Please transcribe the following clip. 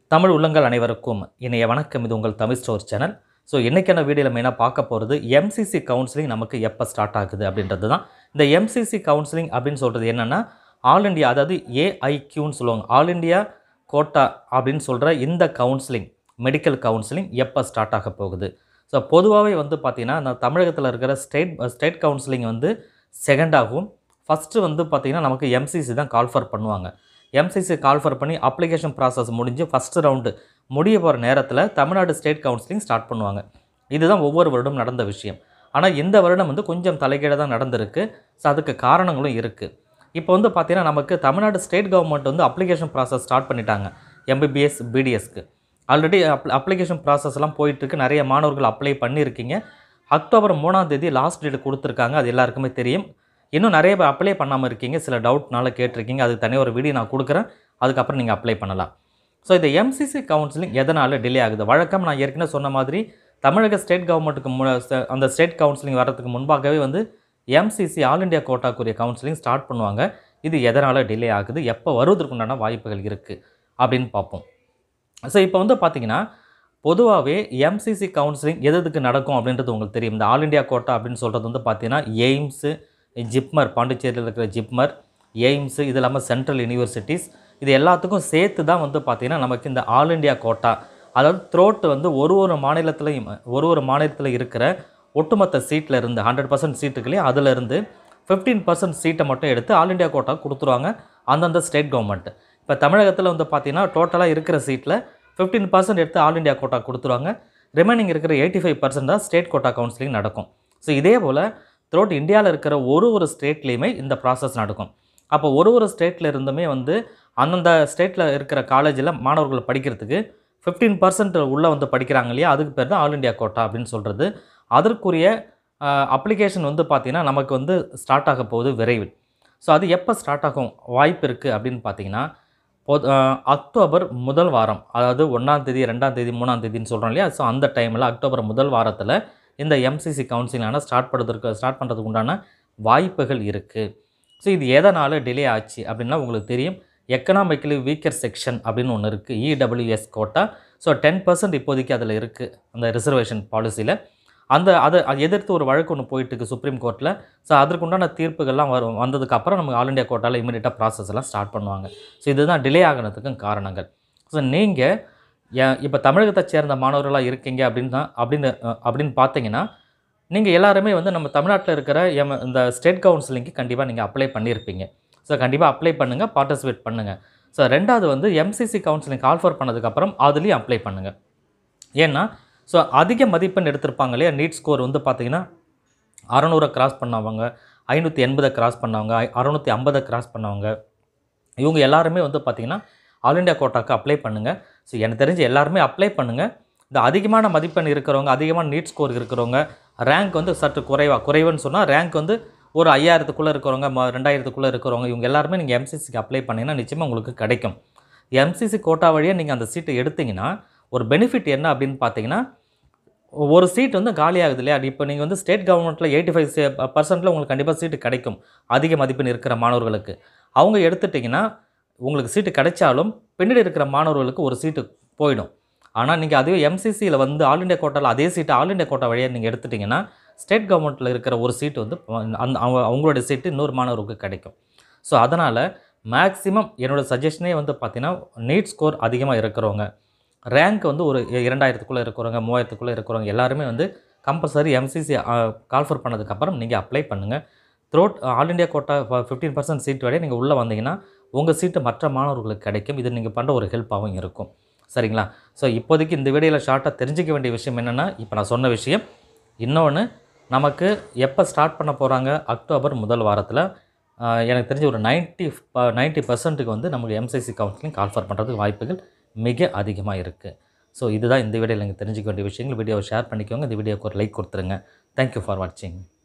தமிழ் உள்ளங்கள் அனைவருக்கும் இணைய வணக்கம் இது உங்கள் தமிழ் ஸ்டோர் சேனல் ஸோ இன்றைக்கான வீடியோவில் மெயினாக பார்க்க போகிறது எம்சிசி கவுன்சிலிங் நமக்கு எப்போ ஸ்டார்ட் ஆகுது அப்படின்றது தான் இந்த எம்சிசி கவுன்சிலிங் அப்படின்னு சொல்கிறது என்னென்னா ஆல் இண்டியா அதாவது ஏஐக்யூன்னு சொல்லுவாங்க ஆல் இண்டியா கோட்டா அப்படின்னு சொல்கிற இந்த கவுன்சிலிங் மெடிக்கல் கவுன்சிலிங் எப்போ ஸ்டார்ட் ஆக போகுது ஸோ பொதுவாகவே வந்து பார்த்திங்கன்னா இந்த தமிழகத்தில் இருக்கிற ஸ்டேட் ஸ்டேட் கவுன்சிலிங் வந்து செகண்டாகவும் ஃபஸ்ட்டு வந்து பார்த்திங்கன்னா நமக்கு எம்சிசி தான் கால்ஃபர் பண்ணுவாங்க எம்சிசி கால்ஃபர் பண்ணி அப்ளிகேஷன் ப்ராசஸ் முடிஞ்சு ஃபஸ்ட்டு ரவுண்டு முடிய போகிற நேரத்தில் தமிழ்நாடு ஸ்டேட் கவுன்சிலிங் ஸ்டார்ட் பண்ணுவாங்க இதுதான் ஒவ்வொரு வருடம் நடந்த விஷயம் ஆனால் இந்த வருடம் வந்து கொஞ்சம் தலைகீழ தான் நடந்திருக்கு ஸோ அதுக்கு காரணங்களும் இருக்குது இப்போ வந்து பார்த்திங்கன்னா நமக்கு தமிழ்நாடு ஸ்டேட் கவர்மெண்ட் வந்து அப்ளிகேஷன் ப்ராசஸ் ஸ்டார்ட் பண்ணிட்டாங்க எம்பிபிஎஸ் பிடிஎஸ்க்கு ஆல்ரெடி அப் அப்ளிகேஷன் ப்ராசஸ்லாம் போயிட்டுருக்கு நிறைய மாணவர்கள் அப்ளை பண்ணியிருக்கீங்க அக்டோபர் மூணாம் தேதி லாஸ்ட் டேட் கொடுத்துருக்காங்க அது எல்லாருக்குமே தெரியும் இன்னும் நிறைய பேர் அப்ளை பண்ணாமல் இருக்கீங்க சில டவுட்னால கேட்டிருக்கீங்க அதுக்கு தனியாக ஒரு வீடியோ நான் கொடுக்குறேன் அதுக்கப்புறம் நீங்கள் அப்ளை பண்ணலாம் ஸோ இந்த எம்சிசி கவுன்சிலிங் எதனால் டிலே ஆகுது வழக்கம் நான் ஏற்கனவே சொன்ன மாதிரி தமிழக ஸ்டேட் கவர்மெண்ட்டுக்கு மு ச- அந்த ஸ்டேட் கவுன்சிலிங் வர்றதுக்கு முன்பாகவே வந்து எம்சிசி ஆல் இண்டியா கோட்டாக்குரிய கவுன்சிலிங் ஸ்டார்ட் பண்ணுவாங்க இது எதனால் டிலே ஆகுது எப்போ வருவதற்குண்டான வாய்ப்புகள் இருக்குது அப்படின்னு பார்ப்போம் ஸோ இப்போ வந்து பார்த்தீங்கன்னா பொதுவாகவே எம்சிசி கவுன்சிலிங் எது எதுக்கு நடக்கும் அப்படின்றது உங்களுக்கு தெரியும் இந்த ஆல் இண்டியா கோட்டா அப்படின்னு சொல்கிறது வந்து பார்த்தீங்கன்னா எய்ம்ஸு ஜிப்மர் பாண்டிச்சேரியில் இருக்கிற ஜிப்மர் எய்ம்ஸு இது இல்லாமல் சென்ட்ரல் யூனிவர்சிட்டிஸ் இது எல்லாத்துக்கும் சேர்த்து தான் வந்து பார்த்திங்கன்னா நமக்கு இந்த ஆல் இண்டியா கோட்டா அதாவது த்ரோட் வந்து ஒரு ஒரு மாநிலத்திலையும் ஒரு ஒரு மாநிலத்தில் இருக்கிற ஒட்டுமொத்த சீட்டில் இருந்து ஹண்ட்ரட் பர்சன்ட் சீட்டுகளே அதிலிருந்து ஃபிஃப்டீன் பர்சன்ட் சீட்டை மட்டும் எடுத்து ஆல் இண்டியா கோட்டா கொடுத்துருவாங்க அந்தந்த ஸ்டேட் கவர்மெண்ட் இப்போ தமிழகத்தில் வந்து பார்த்தீங்கன்னா டோட்டலாக இருக்கிற சீட்டில் ஃபிஃப்டீன் பர்சன்ட் எடுத்து ஆல் இண்டியா கோட்டா கொடுத்துருவாங்க ரிமைனிங் இருக்கிற எயிட்டி ஃபைவ் பர்சன்ட் தான் ஸ்டேட் கோட்டா கவுன்சிலிங் நடக்கும் ஸோ இதே போல் த்ரோட் இந்தியாவில் இருக்கிற ஒரு ஒரு ஸ்டேட்லேயுமே இந்த ப்ராசஸ் நடக்கும் அப்போ ஒரு ஒரு ஸ்டேட்டில் இருந்துமே வந்து அந்தந்த ஸ்டேட்டில் இருக்கிற காலேஜில் மாணவர்கள் படிக்கிறதுக்கு ஃபிஃப்டீன் பர்சன்ட் உள்ளே வந்து படிக்கிறாங்க இல்லையா அதுக்கு பேர் தான் ஆல் இண்டியா கோட்டா அப்படின்னு சொல்கிறது அதற்குரிய அப்ளிகேஷன் வந்து பார்த்திங்கன்னா நமக்கு வந்து ஸ்டார்ட் ஆக போகுது விரைவில் ஸோ அது எப்போ ஸ்டார்ட் ஆகும் வாய்ப்பு இருக்குது அப்படின்னு பார்த்தீங்கன்னா பொது அஹ், அக்டோபர் முதல் வாரம் அதாவது ஒன்றாம் தேதி ரெண்டாம் தேதி மூணாம் தேதின்னு சொல்கிறோம் இல்லையா ஸோ அந்த டைமில் அக்டோபர் முதல் வாரத்தில் இந்த எம்சிசி கவுன்சிலிங்கான ஸ்டார்ட் பண்ணுறதுக்கு ஸ்டார்ட் பண்ணுறதுக்கு உண்டான வாய்ப்புகள் இருக்குது ஸோ இது எதனால் டிலே ஆச்சு அப்படின்னா உங்களுக்கு தெரியும் எக்கனாமிக்கலி வீக்கர் செக்ஷன் அப்படின்னு ஒன்று இருக்குது EWS quota so ten percent இப்போதைக்கு அதில் இருக்குது அந்த ரிசர்வேஷன் பாலிசியில் அந்த அதை அதை எதிர்த்து ஒரு வழக்கு ஒன்று போயிட்டுருக்கு சுப்ரீம் கோர்ட்டில் ஸோ அதற்குண்டான தீர்ப்புகள்லாம் வரும் வந்ததுக்கப்புறம் நமக்கு ஆல் இண்டியா கோட்டாவில் இமீடியட்டாக ப்ராசஸ் எல்லாம் ஸ்டார்ட் பண்ணுவாங்க ஸோ இதுதான் டிலே ஆகினதுக்கும் காரணங்கள் ஸோ நீங்கள் இப்போ தமிழகத்தை சேர்ந்த மாணவர்களாக இருக்கீங்க அப்படின்னு தான் அப்படின்னு அஹ், அப்படின்னு பார்த்தீங்கன்னா நீங்கள் எல்லாருமே வந்து நம்ம தமிழ்நாட்டில் இருக்கிற எம் இந்த ஸ்டேட் கவுன்சிலிங்க்கு கண்டிப்பாக நீங்கள் அப்ளை பண்ணியிருப்பீங்க ஸோ கண்டிப்பாக அப்ளை பண்ணுங்கள் பார்ட்டிசிபேட் பண்ணுங்கள் ஸோ ரெண்டாவது வந்து எம்சிசி கவுன்சிலிங் ஆல்ஃபர் பண்ணதுக்கப்புறம் அதுலேயும் அப்ளை பண்ணுங்கள் ஏன்னா ஸோ அதிக மதிப்பெண் எடுத்திருப்பாங்க இல்லையா நீட் ஸ்கோர் வந்து பார்த்தீங்கன்னா அறநூறை கிராஸ் பண்ணவங்க ஐநூற்றி எண்பதை கிராஸ் பண்ணவங்க அறநூற்றி ஐம்பதை கிராஸ் பண்ணவங்க இவங்க எல்லாருமே வந்து பார்த்திங்கன்னா ஆல் இண்டியா கோட்டாக்கு அப்ளை பண்ணுங்கள் ஸோ எனக்கு தெரிஞ்சு எல்லாருமே அப்ளை பண்ணுங்கள் இந்த அதிகமான மதிப்பெண் இருக்கிறவங்க அதிகமான நீட் ஸ்கோர் இருக்கிறவங்க ரேங்க் வந்து சற்று குறைவாக குறைவுன்னு சொன்னால் ரேங்க் வந்து ஒரு ஐயாயிரத்துக்குள்ளே இருக்கிறவங்க ம- ரெண்டாயிரத்துக்குள்ளே இருக்கிறவங்க இவங்க எல்லாருமே நீங்கள் எம்சிசிக்கு அப்ளை பண்ணிங்கன்னா நிச்சயமாக உங்களுக்கு கிடைக்கும் எம்சிசி கோட்டா வழியாக நீங்கள் அந்த சீட்டை எடுத்தீங்கன்னா ஒரு பெனிஃபிட் என்ன அப்படின்னு பார்த்தீங்கன்னா ஒரு சீட் வந்து காலியாகுது இல்லையா இப்போ நீங்கள் வந்து ஸ்டேட் கவர்மெண்ட்டில் எயிட்டி ஃபைவ் பர்சன்ட்டில் உங்களுக்கு கண்டிப்பாக சீட்டு கிடைக்கும் அதிக மதிப்பெண் இருக்கிற மாணவர்களுக்கு அவங்க எடுத்துட்டிங்கன்னா உங்களுக்கு சீட்டு கிடைச்சாலும் பின்னாடி இருக்கிற மாணவர்களுக்கு ஒரு சீட்டு போயிடும் ஆனால் நீங்கள் அதுவே எம்சிசியில் வந்து ஆல் இண்டியா கோட்டாவில் அதே சீட்டு ஆல் இண்டியா கோட்டா வழியாக நீங்கள் எடுத்துட்டிங்கன்னா ஸ்டேட் கவர்மெண்ட்டில் இருக்கிற ஒரு சீட்டு வந்து அந்த அவங்க அவங்களோட சீட்டு இன்னொரு மாணவருக்கு கிடைக்கும் ஸோ அதனால் மேக்ஸிமம் என்னோட சஜஷனே வந்து பார்த்தீங்கன்னா நீட் ஸ்கோர் அதிகமாக இருக்கிறவங்க ரேங்க் வந்து ஒரு இரண்டாயிரத்துக்குள்ளே இருக்கிறவங்க மூவாயிரத்துக்குள்ளே இருக்கிறவங்க எல்லாருமே வந்து கம்பல்சரி எம்சிசி கால்ஃபர் பண்ணதுக்கப்புறம் நீங்கள் அப்ளை பண்ணுங்கள் through all India quota fifteen percent seat வரையும் நீங்கள் உள்ளே வந்தீங்கன்னா உங்கள் சீட்டு மற்ற மாணவர்களுக்கு கிடைக்கும் இது நீங்கள் பண்ணுற ஒரு ஹெல்ப்பாகவும் இருக்கும் சரிங்களா ஸோ இப்போதைக்கு இந்த வீடியோவில் ஷார்ட்டாக தெரிஞ்சிக்க வேண்டிய விஷயம் என்னென்னா இப்போ நான் சொன்ன விஷயம் இன்னொன்று நமக்கு எப்போ ஸ்டார்ட் பண்ண போகிறாங்க அக்டோபர் முதல் வாரத்தில் ஆஹ், எனக்கு தெரிஞ்ச ஒரு நைன்ட்டி நைன்ட்டி பர்சன்ட்டுக்கு வந்து நமக்கு எம்சிசி கவுன்சிலிங் கால்ஃபர் பண்ணுறதுக்கு வாய்ப்புகள் மிக அதிகமாக இருக்குது ஸோ இதுதான் இந்த வீடியோவில் நீங்கள் தெரிஞ்சிக்க வேண்டிய விஷயங்கள் வீடியோவை ஷேர் பண்ணிக்கோங்க இந்த வீடியோக்கு ஒரு லைக் கொடுத்துருங்க தேங்க்யூ ஃபார் வாட்சிங்